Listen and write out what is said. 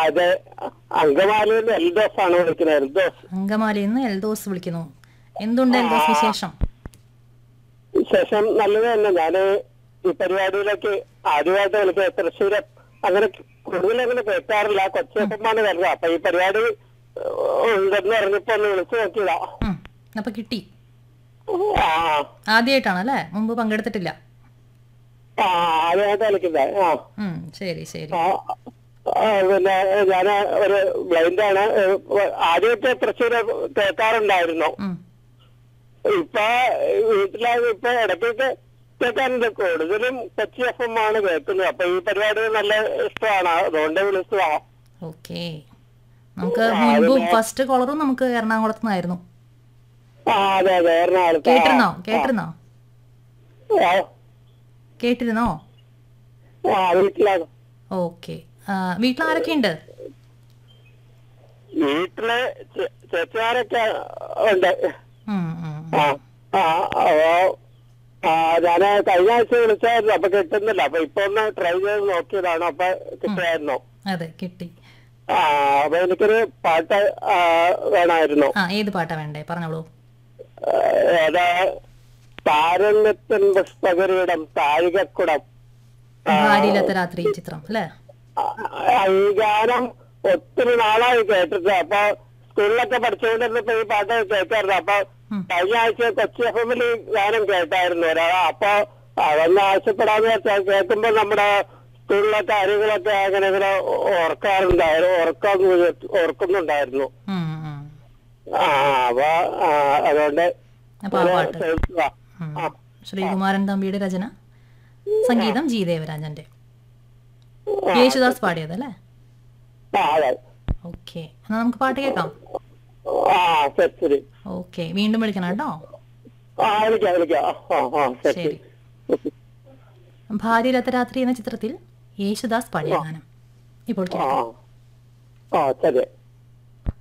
അതെ അങ്കമാലിയിൽ എൽദോസ് ആണ് വിളിക്കുന്നത് എൽദോസ് അങ്കമാലിയിൽ നിന്ന് എൽദോസ് വിളിക്കുന്നു എന്തുണ്ട് എൽദോസ് വിശേഷം ശേഷം നല്ലത് തന്നെ ഞാന് ഈ പരിപാടിയിലേക്ക് ആദ്യമായിട്ട് വിളിക്കുക തൃശ്ശൂര് അങ്ങനെ കൂടുതൽ അങ്ങനെ കേൾക്കാറില്ല കൊച്ചിയപ്പമാണ് വരുന്നത് അപ്പൊ ഈ പരിപാടി ഏഹ്, ഉണ്ടെന്ന് പറഞ്ഞപ്പോ ഒന്ന് വിളിച്ചു നോക്കിയതാ ഉം, അപ്പൊ കിട്ടി ആ ആദ്യമായിട്ടാണ് അല്ലേ മുമ്പ് പങ്കെടുത്തിട്ടില്ല ആ ആദ്യമായിട്ട് വിളിക്കുന്നത് ആ ഉം, ശരി ശരി ആ, ആ, പിന്നെ ഞാൻ ഒരു ബ്ലൈൻഡ് ആണ് ഏഹ്, ആദ്യമൊക്കെ തൃശ്ശൂര് കേൾക്കാറുണ്ടായിരുന്നു ഉം, ഇപ്പൊ വീട്ടിലെ ഇപ്പൊ ഇടയ്ക്കൊക്കെ കേൾക്കാറുണ്ട് കൂടുതലും കൊച്ചി എഫ് എം ആണ് കേൾക്കുന്നത് അപ്പൊ ഈ പരിപാടി നല്ല ഇഷ്ടമാണ് അതുകൊണ്ട് വിളിച്ചതാ ഓക്കെ നമുക്ക് മുൻപും ഫസ്റ്റ് കോളറും നമുക്ക് എറണാകുളത്ത് നിന്നായിരുന്നു ആ അതെ അതെ എറണാകുളത്ത് ആ, കേട്ടിരുന്നോ കേട്ടിരുന്നോ ആ, കേട്ടിരുന്നോ ആ വീട്ടിലാണ് ഓക്കെ വീട്ടിൽ ആരൊക്കെയുണ്ട് വീട്ടില് ചെ- ചേച്ചിമാരൊക്കെ ഉണ്ട് ഉം, ഉം. ആ ആ അപ്പോ ആ ഞാന് കഴിഞ്ഞ ആഴ്ച വിളിച്ചായിരുന്നു അപ്പൊ കിട്ടുന്നില്ല അപ്പൊ ഇപ്പൊ ഒന്ന് ട്രൈ ചെയ്ത് നോക്കിയതാണ് അപ്പൊ കിട്ടിയായിരുന്നു അതെ കിട്ടി ആ അപ്പൊ എനിക്കൊരു പാട്ട് ആ, വേണമായിരുന്നു ആ ഏത് പാട്ടാ വേണ്ടേ പറഞ്ഞോളൂ ആ, ഏതാ താരണ്യത്തിൻ പുഷ്പകരിയിടം താഴികക്കുടം ഭാര്യയില്ലാത്ത രാത്രി ചിത്രം അല്ലേ ആ, ഈ ഗാനം ഒത്തിരി നാളായി കേട്ടിട്ട് അപ്പൊ സ്കൂളിലൊക്കെ പഠിച്ചുകൊണ്ടിരുന്നപ്പോ ഈ പാട്ട് കേൾക്കായിരുന്നു അപ്പൊ ഉം. കഴിഞ്ഞ ആഴ്ച കൊച്ചി എഫ് എമ്മിൽ ഈ ഗാനം കേട്ടായിരുന്നു ഒരാൾ അപ്പൊ അതൊന്ന് ആവശ്യപ്പെടാന്ന് വെച്ചാൽ കേൾക്കുമ്പോ നമ്മുടെ സ്കൂളിലെ കാര്യങ്ങളൊക്കെ അങ്ങനെ ഇങ്ങനെ ഓർക്കാറുണ്ടായിരുന്നു ഓർക്കാൻ ഓർക്കുന്നുണ്ടായിരുന്നു ഉം, ഉം. ആ അപ്പൊ ആ, അതുകൊണ്ട് അപ്പൊ ആ പാട്ട് കേൾക്കുക ഉം. ആ. ശ്രീകുമാരൻ തമ്പിയുടെ രചന സംഗീതം ജി ദേവരാജന്റെ യേശുദാസ് പാടിയത് അല്ലേ ആ അതെ ഓക്കെ എന്നാ നമുക്ക് പാട്ട് കേൾക്കാം ആ ശരി ശരി ഓക്കെ വീണ്ടും വിളിക്കണം കേട്ടോ ആ വിളിക്കാം വിളിക്കാം ആ ആ ശരി ശരി ഭാര്യയില്ലാത്ത രാത്രി എന്ന ചിത്രത്തിൽ യേശുദാസ് പാടിയ ഗാനം ഇപ്പോൾ ആ കേൾക്കാം ആ ശരി